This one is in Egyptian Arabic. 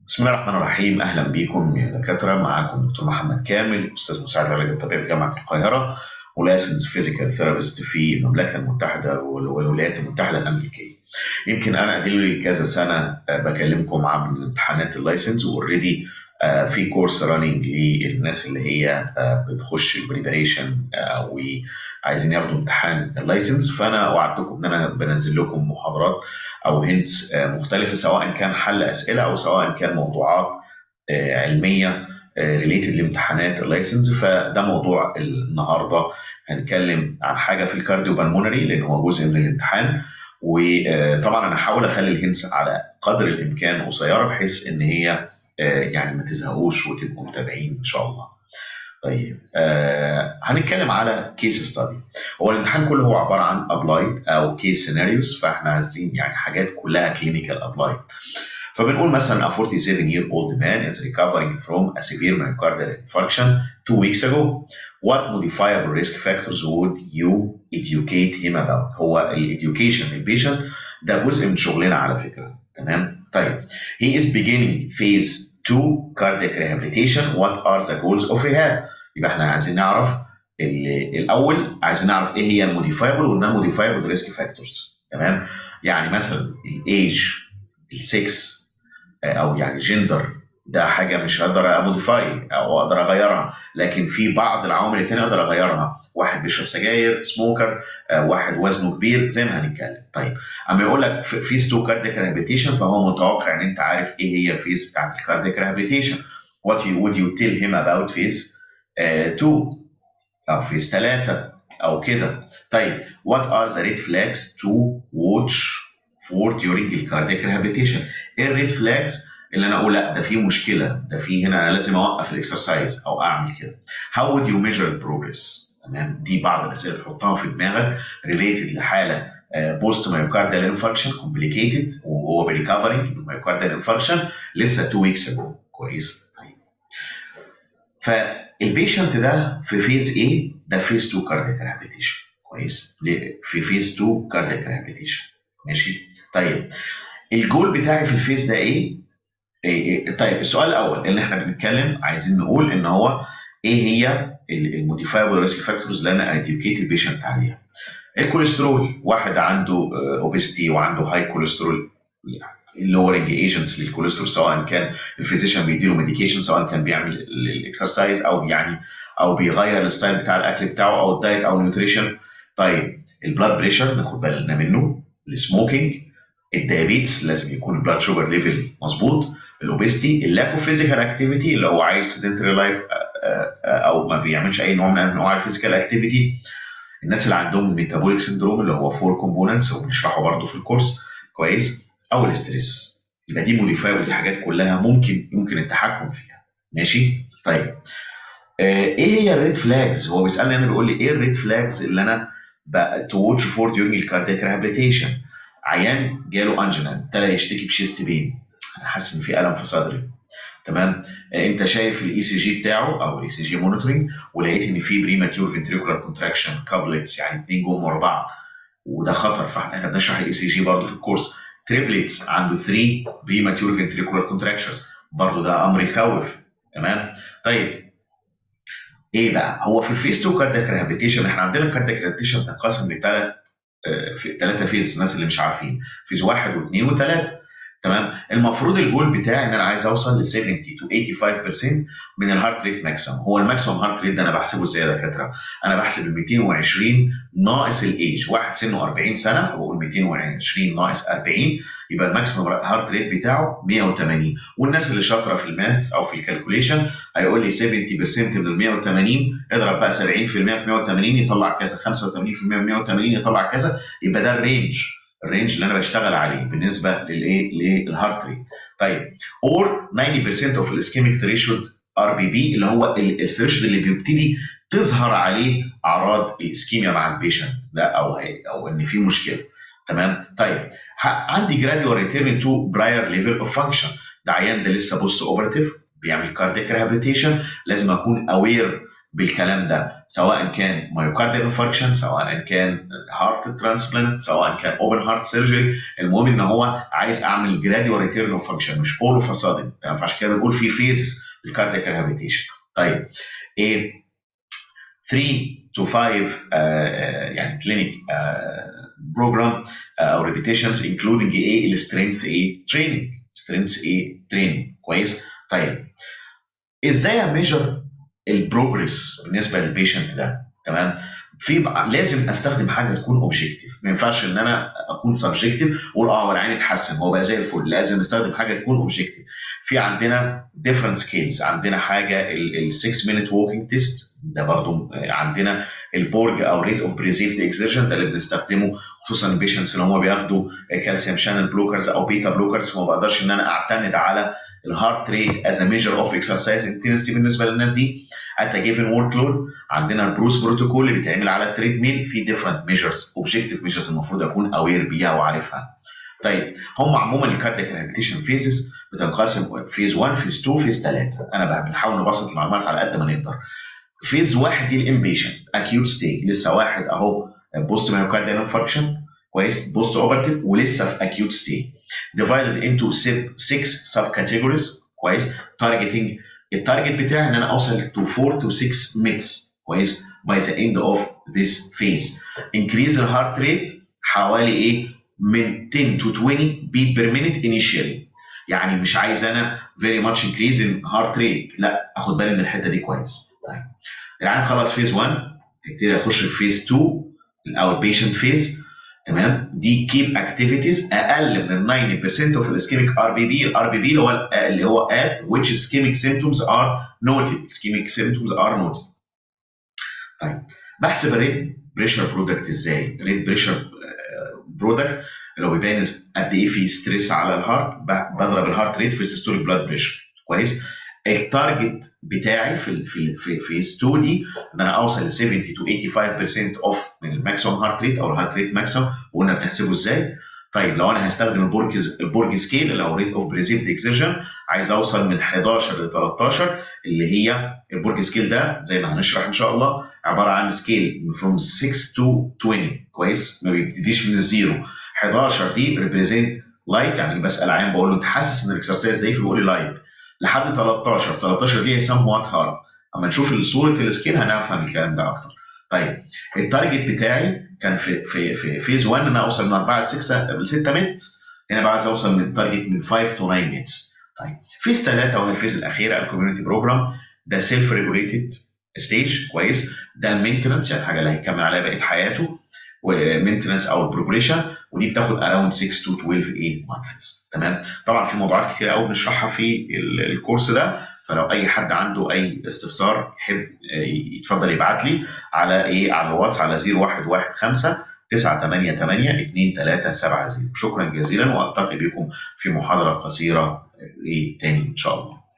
بسم الله الرحمن الرحيم اهلا بكم يا دكاتره معاكم دكتور محمد كامل استاذ مساعد العلاج الطبيعي في جامعه القاهره ولايسنس فيزيكال ثيرابيست في المملكه المتحده والولايات المتحده الامريكيه. يمكن انا اديلي كذا سنه بكلمكم عن امتحانات اللايسنس واوريدي في كورس راننج للناس اللي هي بتخش البريباريشن وعايزين ياخدوا امتحان اللايسنس فانا وعدتكم ان انا بنزل لكم محاضرات او هنتس مختلفه سواء كان حل اسئله او سواء كان موضوعات علميه ريليتد لامتحانات اللايسنس فده موضوع النهارده هنتكلم عن حاجه في الكارديو بالمونري لان هو جزء من الامتحان وطبعا انا هحاول اخلي الهنتس على قدر الامكان قصيره بحيث ان هي يعني ما تزهقوش وتبقوا متابعين ان شاء الله. طيب آه هنتكلم على كيس ستادي هو الامتحان كله هو عباره عن ابلايد او كيس سيناريوز فاحنا عايزين يعني حاجات كلها كلينيكال ابلايد فبنقول مثلا a 47 year old man is recovering from a severe myocardial infarction two weeks ago what modifiable risk factors would you educate him about هو الاديوكيشن للبيشنت ده جزء من شغلنا على فكره تمام طيب he is beginning phase 2 cardiac rehabilitation what are the goals of rehab يبقى احنا عايزين نعرف الاول عايزين نعرف ايه هي الموديفايبل والنون موديفايبل ريسك فاكتورز تمام يعني مثلا الايج السكس او يعني جندر ده حاجه مش هقدر اموديفاي او اقدر اغيرها لكن في بعض العوامل التانية اقدر اغيرها واحد بيشرب سجاير سموكر واحد وزنه كبير زي ما هنتكلم طيب اما يقول لك فيز 2 كاردياك ريهابيتيشن فهو متوقع ان انت عارف ايه هي الفيز بتاعت الكاردياك ريهابيتيشن what you would you tell him about phase 2 او فيز 3 او كده طيب what are the red flags to watch for during the cardiac rehabilitation ايه الريد فلاجز اللي انا اقول لا ده في مشكله ده في هنا انا لازم اوقف الاكسرسايز او اعمل كده how would you measure progress تمام دي بعض الاسئله تحطها في دماغك ريليتد لحاله بوست مايوكارديال انفكشن كومبليكيتد وهو بريكفرنج من مايوكارديال انفكشن لسه 2 ويكس اجو كويس طيب فالبيشنت ده في فيز ايه ده فيز 2 كاردياك ريهابيليتيشن كويس في فيز 2 كاردياك ريهابيليتيشن ماشي طيب الجول بتاعي في الفيز ده ايه إيه طيب السؤال الاول اللي احنا بنتكلم عايزين نقول ان هو ايه هي الموديفايبل ريسك فاكتورز اللي انا اديوكيت البيشنت عليها الكوليسترول واحد عنده اوبستي وعنده هاي كوليسترول اللورنج ايجنتس للكوليسترول سواء كان الفيزيشن بيديله ميديكيشن سواء كان بيعمل الاكسرسايز او يعني او بيغير الستايل بتاع الاكل بتاعه او الدايت او النيوتريشن طيب البلاد بريشر ناخد بالنا منه السموكينج الدايابيتس لازم يكون البلاد شوجر ليفل مظبوط الاوبستي اللاك اوف فيزيكال اكتيفيتي اللي هو عايز سيدنتري لايف او ما بيعملش اي نوع من انواع الفيزيكال اكتيفيتي الناس اللي عندهم ميتابوليك سندروم اللي هو فور كومبوننتس وبنشرحه برضه في الكورس كويس او الاستريس يبقى دي موديفايبل دي حاجات كلها ممكن يمكن التحكم فيها ماشي طيب آه ايه هي الريد فلاجز هو بيسالني انا بيقول لي ايه الريد فلاجز اللي انا تو واتش فور ديورنج الكاردياك ريهابيليتيشن عيان جاله انجينا ابتدى يشتكي بشيست بين انا حاسس ان في الم في صدري تمام انت شايف الاي سي جي بتاعه او الاي سي جي مونيتورنج ولقيت ان في بريماتيور فنتريكولار كونتراكشن كابلتس يعني اثنين جم ورا بعض وده خطر فاحنا بنشرح الاي سي جي برضه في الكورس تريبلتس عنده 3 بريماتيور فنتريكولار كونتراكشنز برضه ده امر يخوف تمام طيب ايه بقى هو في الفيز 2 كاردياك ريهابيليتيشن احنا عندنا الكاردياك ريهابيليتيشن بتنقسم لثلاث في ثلاثه فيز الناس اللي مش عارفين فيز واحد واثنين وثلاثه تمام المفروض الجول بتاعي ان انا عايز اوصل ل 70 تو 85% من الهارت ريت ماكسيمم هو الماكسيمم هارت ريت ده انا بحسبه ازاي يا دكاتره انا بحسب ال 220 ناقص الايج واحد سنه 40 سنه فبقول 220 ناقص 40 يبقى الماكسيمم هارت ريت بتاعه 180 والناس اللي شاطره في الماث او في الكالكوليشن هيقول لي 70% من ال 180 اضرب بقى 70% في 180 يطلع كذا 85% من 180 يطلع كذا يبقى ده الرينج الرينج اللي انا بشتغل عليه بالنسبه للايه للهارت ريت طيب اور 90% اوف الاسكيميك ثريشولد ار بي بي اللي هو الثريشولد اللي بيبتدي تظهر عليه اعراض الاسكيميا مع البيشنت ده او او ان في مشكله تمام طيب عندي جراديوال ريتيرن تو براير ليفل اوف فانكشن ده عيان ده لسه بوست اوبراتيف بيعمل كاردياك ريهابيليتيشن لازم اكون اوير بالكلام ده سواء كان مايوكارديال انفاركشن سواء كان هارت ترانسبلانت سواء كان اوبن هارت سيرجري المهم ان هو عايز اعمل جراديوال ريتيرن اوف فانكشن مش اول اوف سادن فعشان كده بنقول في فيزز الكاردياك ريهابيليتيشن طيب ايه 3 to 5 uh, يعني كلينيك بروجرام او ريبيتيشنز انكلودنج ايه السترينث ايه تريننج سترينث ايه تريننج كويس طيب ازاي اميجر البروجريس بالنسبه للبيشنت ده تمام في لازم استخدم حاجه تكون اوبجيكتيف ما ينفعش ان انا اكون سبجكتيف واقول اه هو العين اتحسن هو بقى زي الفل لازم نستخدم حاجه تكون اوبجيكتيف في عندنا ديفرنت سكيلز عندنا حاجه ال 6 مينيت ووكينج تيست ده برضو عندنا البورج او ريت اوف بريزيفد اكزيرشن ده اللي بنستخدمه خصوصا البيشنتس اللي هم بياخدوا كالسيوم شانل بلوكرز او بيتا بلوكرز فما بقدرش ان انا اعتمد على الهارت ريت از ميجر اوف اكسرسايز انتنسيتي بالنسبه للناس دي ات جيفن ورك لود عندنا البروس بروتوكول اللي بيتعمل على التريد ميل في ديفرنت ميجرز اوبجيكتيف ميجرز المفروض اكون اوير بيها وعارفها طيب هم عموما الكاردياك ريهابيليتيشن فيزز بتنقسم فيز 1 فيز 2 فيز 3 انا بنحاول نبسط المعلومات على قد ما نقدر فيز واحد دي الامبيشنت اكيوت ستيج لسه واحد اهو بوست مايوكارديال انفاركشن كويس بوست اوبرتيف ولسه في اكيوت ستيج divided into 6 sub categories كويس targeting التارجت بتاعي ان انا اوصل to 4 to 6 ميتس كويس by the end of this phase increase الهارت ريت حوالي ايه من 10 to 20 beat per minute initially يعني مش عايز انا very much increase in heart rate لا اخد بالي من الحته دي كويس طيب العيان خلاص فيز 1 هيبتدي اخش في فيز 2 الاوت بيشنت فيز تمام دي كيب اكتيفيتيز اقل من 90% اوف الاسكيميك ار بي بي الار بي بي اللي هو اللي هو at which ischemic symptoms are noted ischemic symptoms are noted طيب بحسب الريت بريشر برودكت ازاي الريت بريشر برودكت لو بيبين قد ايه في ستريس على الهارت بضرب الهارت ريت في السيستوليك بلاد بريشر كويس التارجت بتاعي في في في فيز 2 دي ان انا اوصل ل 70 تو 85% اوف من الماكسيمم هارت ريت او الهارت ريت ماكسيمم وقلنا بنحسبه ازاي؟ طيب لو انا هستخدم البورج البورج سكيل اللي هو ريت اوف بريزيفد اكزيرشن عايز اوصل من 11 ل 13 اللي هي البورج سكيل ده زي ما هنشرح ان شاء الله عباره عن سكيل فروم 6 تو 20 كويس ما بيبتديش من الزيرو 11 دي ريبريزنت لايت يعني بسال عيان بقول له انت حاسس ان الاكسرسايز ده فبيقول لي لايت لحد 13 13 دي هيسمى وات هارد اما نشوف صوره السكيل هنفهم الكلام ده اكتر طيب التارجت بتاعي كان في في في فيز 1 ان انا اوصل من 4 ل 6 ل 6 ميتس هنا بقى عايز اوصل من التارجت من 5 تو 9 ميتس طيب فيز 3 وهي الفيز الاخيره الكوميونتي بروجرام ده سيلف ريجوليتد ستيج كويس ده المينتنس يعني الحاجه اللي هيكمل عليها بقيه حياته ومينتنس او البروجريشن ودي بتاخد اراوند 6 تو 12 ايه مانثس تمام طبعا في موضوعات كتير قوي بنشرحها في الكورس ده فلو اي حد عنده اي استفسار يحب يتفضل يبعت لي على ايه على الواتس على 0115 988 2370 شكرا جزيلا والتقي بكم في محاضره قصيره ايه تاني ان شاء الله